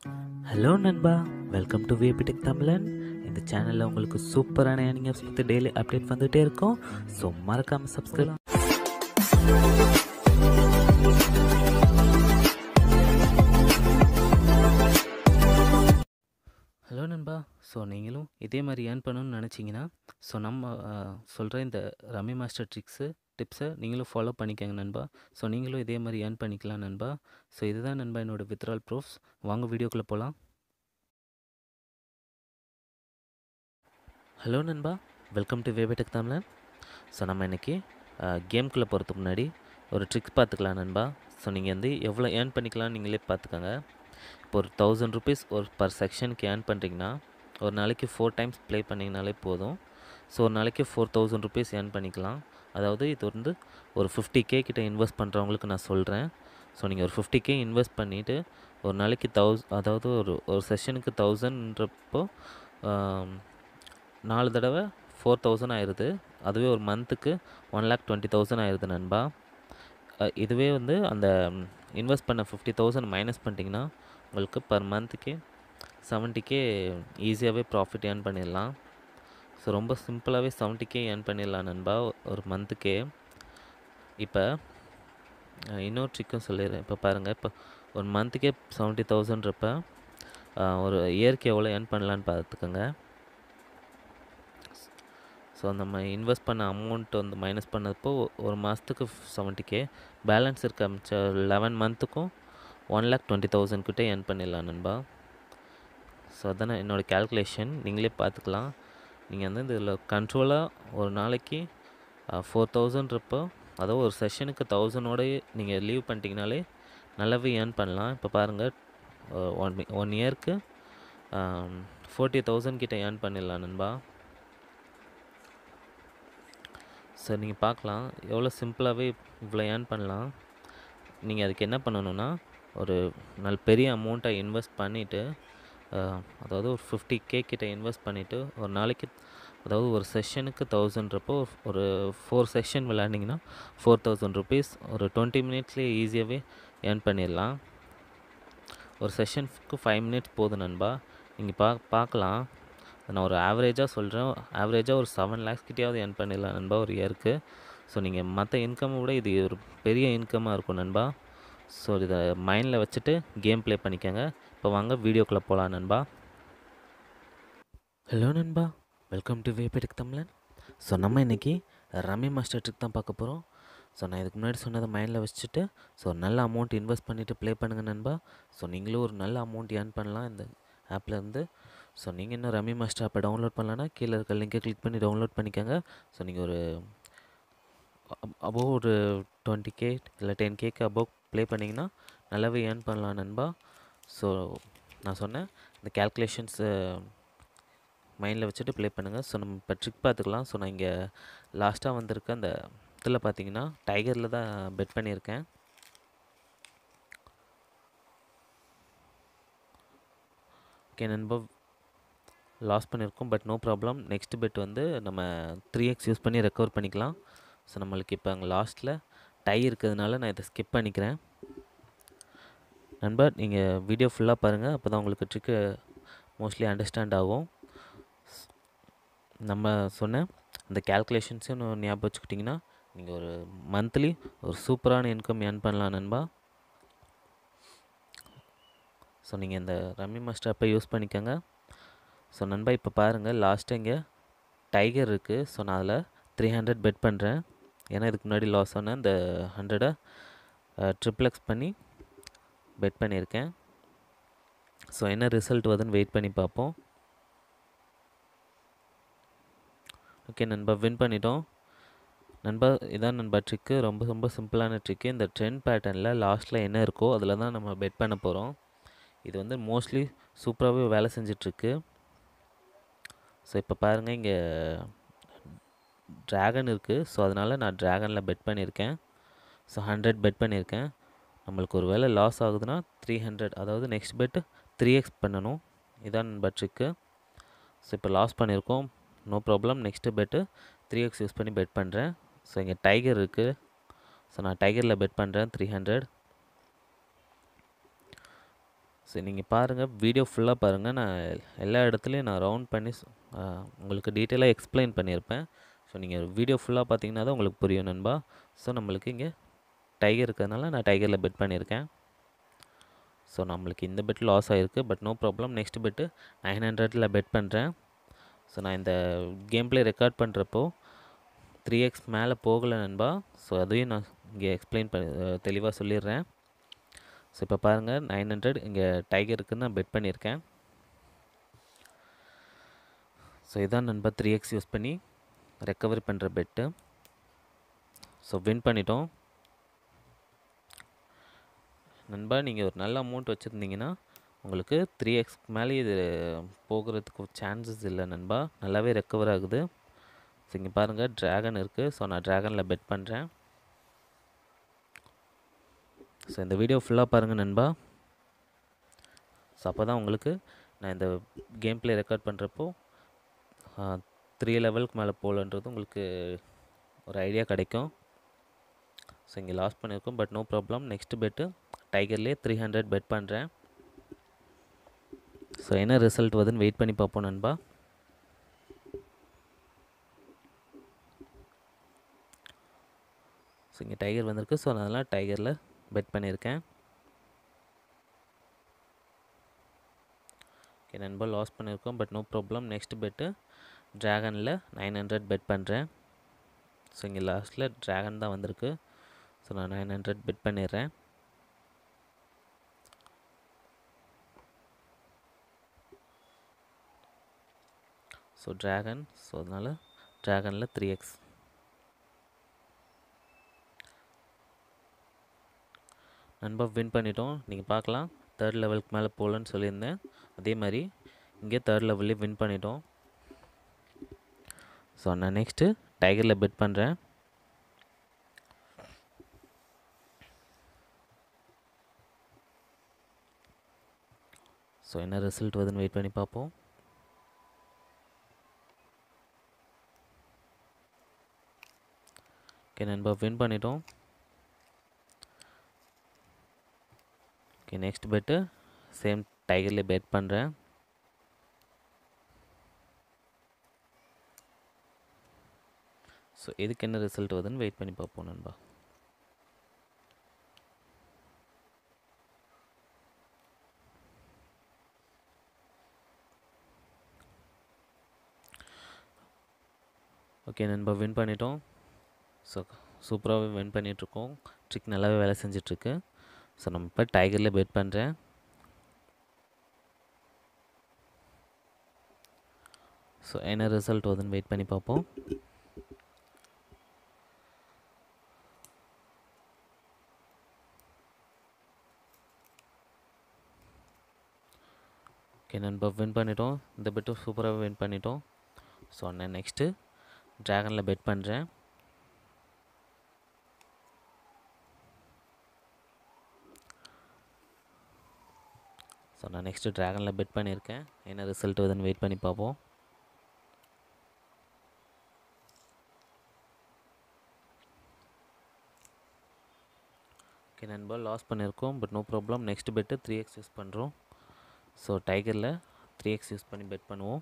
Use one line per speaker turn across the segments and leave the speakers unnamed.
hello நண்பா welcome to விபிடெக் தமிழன் இந்த சேனலில் உங்களுக்கு சூப்பரான ஏர்னிங் ஆப்ஸ் பற்றி டெய்லி அப்டேட் வந்துகிட்டே இருக்கும் ஸோ மறக்காமல் சப்ஸ்கிரைப் ஹலோ நண்பா ஸோ நீங்களும் இதே மாதிரி ஏர்ன் பண்ணணும்னு நினச்சிங்கன்னா ஸோ நம்ம சொல்கிற இந்த ரம்மி மாஸ்டர் ட்ரிக்ஸு டிப்ஸை நீங்களும் ஃபாலோ பண்ணிக்கோங்க நண்பா ஸோ நீங்களும் இதே மாதிரி ஏர்ன் பண்ணிக்கலாம் நண்பா ஸோ இதுதான் நண்பா என்னோடய வித்ரால் ப்ரூஃப்ஸ் வாங்க வீடியோக்குள்ளே போகலாம் ஹலோ நண்பா வெல்கம் டு வேபேடெக் தமிழன் ஸோ நம்ம இன்றைக்கி கேம்குள்ளே போகிறதுக்கு முன்னாடி ஒரு ட்ரிக்ஸ் பார்த்துக்கலாம் நண்பா ஸோ நீங்கள் வந்து எவ்வளோ ஏர்ன் பண்ணிக்கலாம் நீங்களே பார்த்துக்கோங்க இப்போ ஒரு தௌசண்ட் ருபீஸ் ஒரு பர் செக்ஷனுக்கு ஏர்ன் பண்ணுறீங்கன்னா ஒரு நாளைக்கு ஃபோர் டைம்ஸ் ப்ளே பண்ணிங்கனாலே போதும் ஸோ ஒரு நாளைக்கு ஃபோர் தௌசண்ட் ருபீஸ் ஏர்ன் பண்ணிக்கலாம் அதாவது இது வந்து ஒரு ஃபிஃப்டி கே கிட்ட இன்வெஸ்ட் பண்ணுறவங்களுக்கு நான் சொல்கிறேன் ஸோ நீங்கள் ஒரு ஃபிஃப்டி கே இன்வெஸ்ட் பண்ணிவிட்டு ஒரு நாளைக்கு தௌஸ் அதாவது ஒரு ஒரு செஷனுக்கு தௌசண்ட்ன்றப்போ நாலு தடவை ஃபோர் தௌசண்ட் ஆயிடுது அதுவே ஒரு மந்த்துக்கு ஒன் லேக் டுவெண்ட்டி தௌசண்ட் ஆயிடுது நண்பா அஹ் இதுவே வந்து அந்த இன்வெஸ்ட் பண்ண ஃபிஃப்டி தௌசண்ட் மைனஸ் பண்ணிட்டீங்கன்னா உங்களுக்கு பர் மந்த்துக்கு செவன்ட்டிக்கே ஈஸியாகவே ப்ராஃபிட் ஏர்ன் பண்ணிடலாம் ஸோ ரொம்ப சிம்பிளாகவே செவன்ட்டிக்கே ஏர்ன் பண்ணிடலாம் நண்பா ஒரு மந்த்துக்கே இப்போ அஹ் இன்னொரு ட்ரிக்கும் சொல்லிடுறேன் இப்போ பாருங்கள் இப்போ ஒரு மந்த்துக்கே செவன்ட்டி தௌசண்ட்றப்ப ஒரு இயர்க்கு எவ்வளோ ஏர்ன் பண்ணலான்னு பார்த்துக்கோங்க ஸோ நம்ம இன்வெஸ்ட் பண்ண அமௌண்ட் வந்து மைனஸ் பண்ணப்போ ஒரு மாதத்துக்கு செவன்ட்டி கே பேலன்ஸ் இருக்க மிச்ச லெவன் மந்த்துக்கும் ஒன் லேக் டுவெண்ட்டி தௌசண்ட் கிட்டே ஏர்ன் பண்ணிடலாம் நண்பா ஸோ அதான் என்னோடய கேல்குலேஷன் நீங்களே பார்த்துக்கலாம் நீங்கள் வந்து இதில் கண்ட்ரோலாக ஒரு நாளைக்கு ஃபோர் தௌசண்ட்றப்போ அதாவது ஒரு செஷனுக்கு தௌசண்டோடய நீங்கள் லீவ் பண்ணிட்டீங்கனாலே நல்லாவே ஏர்ன் பண்ணலாம் இப்போ பாருங்கள் ஒன் ஒன் இயருக்கு ஃபோர்ட்டி தௌசண்ட் கிட்டே ஏர்ன் பண்ணிடலாம் நண்பா ஸோ நீங்கள் பார்க்கலாம் எவ்வளோ சிம்பிளாகவே இவ்வளோ ஏர்ன் பண்ணலாம் நீங்கள் அதுக்கு என்ன பண்ணணுன்னா ஒரு நல்ல பெரிய அமௌண்ட்டை இன்வெஸ்ட் பண்ணிவிட்டு அதாவது ஒரு ஃபிஃப்டி கே கிட்ட இன்வெஸ்ட் பண்ணிவிட்டு ஒரு நாளைக்கு அதாவது ஒரு செஷனுக்கு தௌசண்ட்றப்போ ஒரு ஃபோர் செஷன் விளையாண்டிங்கன்னா ஃபோர் தௌசண்ட் ருபீஸ் ஒரு டுவெண்ட்டி மினிட்ஸ்லேயே ஈஸியாகவே ஏர்ன் பண்ணிடலாம் ஒரு செஷனுக்கு ஃபைவ் மினிட்ஸ் போதும் நண்பா நீங்கள் பா பார்க்கலாம் நான் ஒரு ஆவரேஜாக சொல்கிறேன் ஆவரேஜாக ஒரு செவன் லேக்ஸ் கிட்டேயாவது ஏர்ன் பண்ணிடலாம் நண்பா ஒரு இயருக்கு ஸோ நீங்கள் மற்ற இன்கம்மை விட இது ஒரு பெரிய இன்கம்மாக இருக்கும் நண்பா ஸோ இதை மைண்டில் வச்சுட்டு கேம் ப்ளே பண்ணிக்கோங்க இப்போ வாங்க வீடியோக்குள்ளே போகலாம் நண்பா ஹலோ நண்பா வெல்கம் டு வேபேட்டுக்கு தமிழன் ஸோ நம்ம இன்றைக்கி ரம்மி மாஸ்டர் ட்ரிக் தான் பார்க்க போகிறோம் ஸோ நான் இதுக்கு முன்னாடி சொன்னதை மைண்டில் வச்சுட்டு ஸோ நல்ல அமௌண்ட் இன்வெஸ்ட் பண்ணிவிட்டு ப்ளே பண்ணுங்கள் நண்பா ஸோ நீங்களும் ஒரு நல்ல அமௌண்ட் ஏர்ன் பண்ணலாம் இந்த ஆப்லேருந்து ஸோ நீங்கள் இன்னும் ரம்மி மாஸ்டர் ஆப்பை டவுன்லோட் பண்ணலன்னா கீழே இருக்க லிங்கை கிளிக் பண்ணி டவுன்லோட் பண்ணிக்கோங்க ஸோ நீங்கள் ஒரு அபோவ் ஒரு டுவெண்ட்டி கே இல்லை டென் கேக்கு அபோவ் ப்ளே பண்ணிங்கன்னா நல்லாவே ஏர்ன் பண்ணலாம் நண்பா ஸோ நான் சொன்னேன் இந்த கேல்குலேஷன்ஸு மைண்டில் வச்சுட்டு ப்ளே பண்ணுங்கள் ஸோ நம்ம இப்போ ட்ரிக் பார்த்துக்கலாம் ஸோ நான் இங்கே லாஸ்ட்டாக வந்திருக்க அந்த இதில் பார்த்தீங்கன்னா டைகரில் தான் பெட் பண்ணியிருக்கேன் ஓகே நண்பா லாஸ் பண்ணியிருக்கோம் but no problem next bet வந்து நம்ம த்ரீ எக்ஸ் யூஸ் பண்ணி ரெக்கவர் பண்ணிக்கலாம் ஸோ நம்மளுக்கு இப்போ அங்கே லாஸ்ட்டில் டை இருக்கிறதுனால நான் இதை ஸ்கிப் பண்ணிக்கிறேன் நண்பா நீங்கள் வீடியோ ஃபுல்லாக பாருங்கள் அப்போ தான் உங்களுக்கு ட்ரிக்கு மோஸ்ட்லி அண்டர்ஸ்டாண்ட் ஆகும் நம்ம சொன்ன இந்த கேல்குலேஷன்ஸையும் ஞாபகம் வச்சுக்கிட்டிங்கன்னா நீங்கள் ஒரு மந்த்லி ஒரு சூப்பரான இன்கம் ஏர்ன் பண்ணலாம் நண்பா ஸோ நீங்கள் இந்த ரம்மி மாஸ்டர் ஆப்பை யூஸ் பண்ணிக்கோங்க ஸோ நண்பா இப்போ பாருங்கள் லாஸ்ட்டு இங்கே டைகர் இருக்குது ஸோ நான் அதில் த்ரீ ஹண்ட்ரட் பெட் பண்ணுறேன் ஏன்னா இதுக்கு முன்னாடி லாஸ் ஆன இந்த ஹண்ட்ரடை ட்ரிப்ளெக்ஸ் பண்ணி பெட் பண்ணியிருக்கேன் ஸோ என்ன ரிசல்ட் வருதுன்னு வெயிட் பண்ணி பார்ப்போம் ஓகே நண்பா வின் பண்ணிட்டோம் நண்பா இதான் நண்பா ட்ரிக்கு ரொம்ப ரொம்ப சிம்பிளான ட்ரிக்கு இந்த ட்ரெண்ட் பேட்டர்னில் லாஸ்ட்டில் என்ன இருக்கோ அதில் தான் நம்ம பெட் பண்ண போகிறோம் இது வந்து மோஸ்ட்லி சூப்பராகவே வேலை செஞ்சிட்ருக்கு ஸோ இப்போ பாருங்கள் இங்கே ட்ராகன் இருக்குது ஸோ அதனால் நான் ட்ராகனில் பெட் பண்ணியிருக்கேன் ஸோ ஹண்ட்ரட் பெட் பண்ணியிருக்கேன் நம்மளுக்கு ஒரு வேளை லாஸ் ஆகுதுன்னா த்ரீ ஹண்ட்ரட் அதாவது நெக்ஸ்ட் பெட்டு த்ரீ எக்ஸ் பண்ணணும் இதான் நண்பா ட்ரிக்கு ஸோ இப்போ லாஸ் பண்ணியிருக்கோம் no problem next bet three X use பண்ணி பெட் பண்ணுறேன் ஸோ இங்கே டைகர் இருக்குது ஸோ நான் டைகரில் பெட் பண்ணுறேன் த்ரீ ஹண்ட்ரட் சரி நீங்கள் பாருங்கள் வீடியோ ஃபுல்லாக பாருங்கள் நான் எல்லா இடத்துலையும் நான் ரவுண்ட் பண்ணி ஸ்- ஆ, உங்களுக்கு டீட்டெயிலாக எக்ஸ்பிளைன் பண்ணியிருப்பேன் ஸோ நீங்கள் வீடியோ ஃபுல்லாக பார்த்தீங்கன்னா தான் உங்களுக்கு புரியும் நண்பா ஸோ நம்மளுக்கு இங்கே டைகர் இருக்கிறதுனால நான் டைகரில் பெட் பண்ணியிருக்கேன் ஸோ நம்மளுக்கு இந்த பெட் லாஸ் ஆகிருக்கு but no problem next bet nine ஹண்ட்ரடில் பெட் பண்ணுறேன் ஸோ நான் இந்த கேம் ப்ளே ரெக்கார்ட் பண்ணுறப்போ த்ரீ எக்ஸ் மேலே போகலை நண்பா ஸோ அதையும் நான் இங்கே எக்ஸ்பிளைன் பண்ணி தெளிவாக சொல்லிடுறேன் ஸோ இப்போ பாருங்கள் நைன் ஹண்ட்ரட் இங்கே டைகருக்கு நான் பெட் பண்ணியிருக்கேன் ஸோ இதான் நண்பா த்ரீ எக்ஸ் யூஸ் பண்ணி ரெக்கவரி பண்ணுற பெட்டு ஸோ வின் பண்ணிட்டோம் நண்பா நீங்கள் ஒரு நல்ல அமௌண்ட் வச்சுருந்தீங்கன்னா உங்களுக்கு த்ரீ எக்ஸ் மேலே இது போகிறதுக்கு சான்சஸ் இல்லை நண்பா நல்லாவே ரெக்கவர் ஆகுது ஸோ இங்கே பாருங்கள் ட்ராகன் இருக்குது ஸோ நான் ட்ராகனில் பெட் பண்ணுறேன் ஸோ இந்த வீடியோ ஃபுல்லாக பாருங்கள் நண்பா ஸோ அப்போ தான் உங்களுக்கு நான் இந்த கேம் ப்ளே ரெக்கார்ட் பண்ணுறப்போ த்ரீ லெவலுக்கு மேலே போகலன்றது உங்களுக்கு ஒரு ஐடியா கிடைக்கும் ஸோ இங்கே லாஸ் பண்ணியிருக்கோம் but no problem next bet டைகர்லேயே த்ரீ ஹண்ட்ரட் பெட் பண்ணுறேன் ஸோ என்ன ரிசல்ட் வருதுன்னு வெயிட் பண்ணி பார்ப்போம் நண்பா ஸோ இங்கே டைகர் வந்திருக்கு ஸோ அதனால் டைகரில் பெட் பண்ணியிருக்கேன் ஓகே நண்பா லாஸ் பண்ணியிருக்கோம் but no problem next bet ட்ராகனில் நைன் ஹண்ட்ரட் பெட் பண்ணுறேன் ஸோ இங்கே லாஸ்ட்டில் ட்ராகன் தான் வந்திருக்கு ஸோ நான் நைன் ஹண்ட்ரட் பெட் பண்ணிடுறேன் ஸோ ட்ராகன் ஸோ அதனால் ட்ராகனில் த்ரீ எக்ஸ் நண்பா வின் பண்ணிட்டோம் நீங்கள் பார்க்கலாம் தேர்ட் லெவலுக்கு மேலே போகலன்னு சொல்லியிருந்தேன் அதே மாதிரி இங்கே தேர்ட் லெவல்லே வின் பண்ணிட்டோம் ஸோ நான் நெக்ஸ்ட்டு டைகரில் பெட் பண்ணுறேன் ஸோ என்ன ரிசல்ட் வருதுன்னு வெயிட் பண்ணி பார்ப்போம் ஓகே நண்பா வின் பண்ணிட்டோம் ஓகே நெக்ஸ்ட் பெட்டு சேம் டைகர்லேயே பெட் பண்ணுறேன் ஸோ இதுக்கு என்ன ரிசல்ட் வருதுன்னு வெயிட் பண்ணி பார்ப்போம் நண்பா ஓகே நண்பா வின் பண்ணிட்டோம் ஸோ சூப்பராகவே வின் பண்ணிகிட்ருக்கோம் ட்ரிக் நல்லாவே வேலை செஞ்சிட்ருக்கு ஸோ நம்ம இப்போ டைகரில் பெட் பண்ணுறேன் ஸோ என்ன ரிசல்ட் வருதுன்னு வெயிட் பண்ணி பார்ப்போம் ஓகே நண்பா வின் பண்ணிட்டோம் இந்த பெட்டும் சூப்பராகவே வின் பண்ணிட்டோம் ஸோ நான் நெக்ஸ்ட்டு ட்ராகனில் பெட் பண்ணுறேன் ஸோ நான் நெக்ஸ்ட்டு ட்ராகனில் பெட் பண்ணியிருக்கேன் என்ன ரிசல்ட் வருதுன்னு வெயிட் பண்ணி பார்ப்போம் ஓகே நண்பா லாஸ் பண்ணியிருக்கோம் but no problem next bet three X use பண்ணுறோம் ஸோ டைகரில் த்ரீ எக்ஸ் யூஸ் பண்ணி பெட் பண்ணுவோம்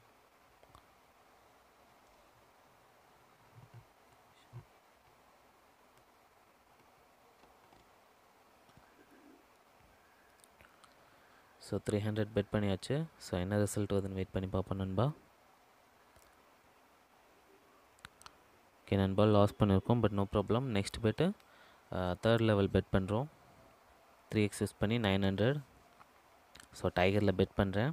ஸோ த்ரீ ஹண்ட்ரட் பெட் பண்ணியாச்சு ஸோ என்ன ரிசல்ட் வருதுன்னு வெயிட் பண்ணி பார்ப்போம் நண்பா ஓகே நண்பா லாஸ் பண்ணியிருக்கோம் but no problem next bet third level bet பண்ணுறோம் த்ரீ எக்ஸ் யூஸ் பண்ணி நைன் ஹண்ட்ரட் ஸோ டைகரில் பெட் பண்ணுறேன்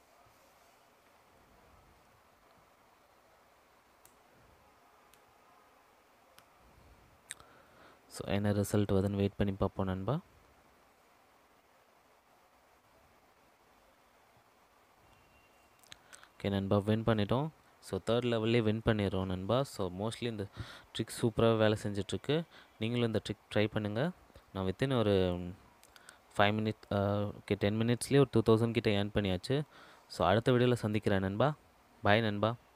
ஸோ என்ன ரிசல்ட் வருதுன்னு வெயிட் பண்ணி பார்ப்போம் நண்பா ஓகே நண்பா வின் பண்ணிட்டோம் ஸோ தேர்ட் லெவல்லே வின் பண்ணிடுறோம் நண்பா ஸோ மோஸ்ட்லி இந்த ட்ரிக் சூப்பராக வேலை செஞ்சிட்ருக்கு நீங்களும் இந்த ட்ரிக் ட்ரை பண்ணுங்கள் நான் வித்தின் ஒரு ஃபைவ் மினிட் ஓகே டென் மினிட்ஸ்லேயே ஒரு டூ தௌசண்ட் கிட்ட ஏர்ன் பண்ணியாச்சு ஸோ அடுத்த வீடியோவில் சந்திக்கிறேன் நண்பா பாய் நண்பா